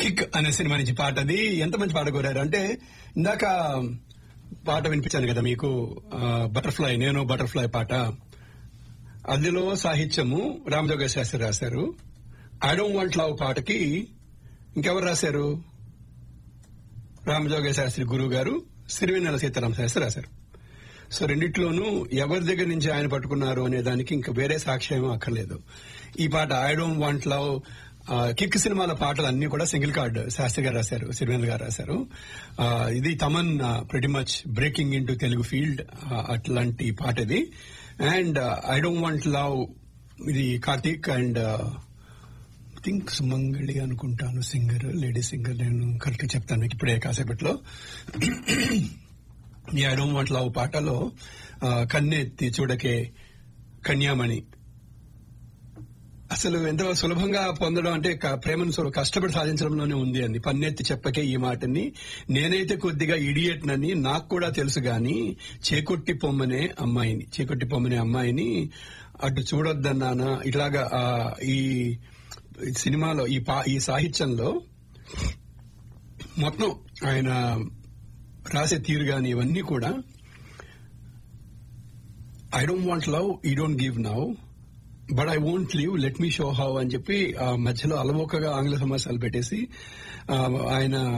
kick అనే cinema నుంచి పాట అది ఎంత మంచి పాట కోరారు అంటే ఇందాక పాట వినిపించాను కదా మీకు బటర్ఫ్లై నేను బటర్ఫ్లై పాట అందులో సాహిత్యము రామజోగ శాస్త్రి రాశారు ఐ డోంట్ వాంట్ లవ్ పాటకి ఇంకెవరు రాశారు రామజోగ శాస్త్రి గురువు గారు సిరివెన్నెల సీతారామ శాస్త్రి రాశారు సో రెండిట్లోనూ ఎవరి దగ్గర నుంచి ఆయన పట్టుకున్నారు అనే దానికి ఇంకా వేరే సాక్ష్యం అక్కర్లేదు ఈ పాట I don't want love kick సినిమాల పాటలు అన్ని కూడా సింగిల్ కార్డ్ శాస్త్రి గారు రాశారు సిరివెన్నెల గారు రాశారు ఆ, ఇది Thaman pretty much breaking in Telugu field అట్లాంటి పాట ఇది and I don't want love ఇది కార్తీక్ అండ్ థింక్ సుమంగళి అనుకుంటాను సింగర్ లేడీ సింగర్ నేను కరెక్ట్ చెప్తాను మీకు ఇప్పుడే కాసేపట్లో ఈ ఐ డోంట్ వాంట్ లవ్ పాటలో ఆ, కన్నెత్తి చూడకే కన్యామణి అసలు ఎంత సులభంగా పొందడం అంటే క- ప్రేమను సుల- కష్టపడి సాధించడంలోనే ఉంది అని పన్నెత్తి చెప్పకే ఈ మాటని నేనైతే కొద్దిగా ఇడియట్ నని నాకు కూడా తెలుసు గాని చేకొట్టి పొమ్మనే అమ్మాయిని చేకొట్టి పొమ్మనే అమ్మాయిని అటు చూడొద్దన్నానా ఇట్లాగా ఆ, ఈ సినిమాలో ఈ పా ఈ సాహిత్యంలో మొత్తం ఆయన రాసే తీరు గాని ఇవన్నీ కూడా ఐ డోంట్ వాంట్ లవ్ ఈ don't give now but I won't leave let me show how అని చెప్పి ఆ మధ్యలో అలవోకగా ఆంగ్ల సమాసాలు పెట్టేసి ఆ, ఆయన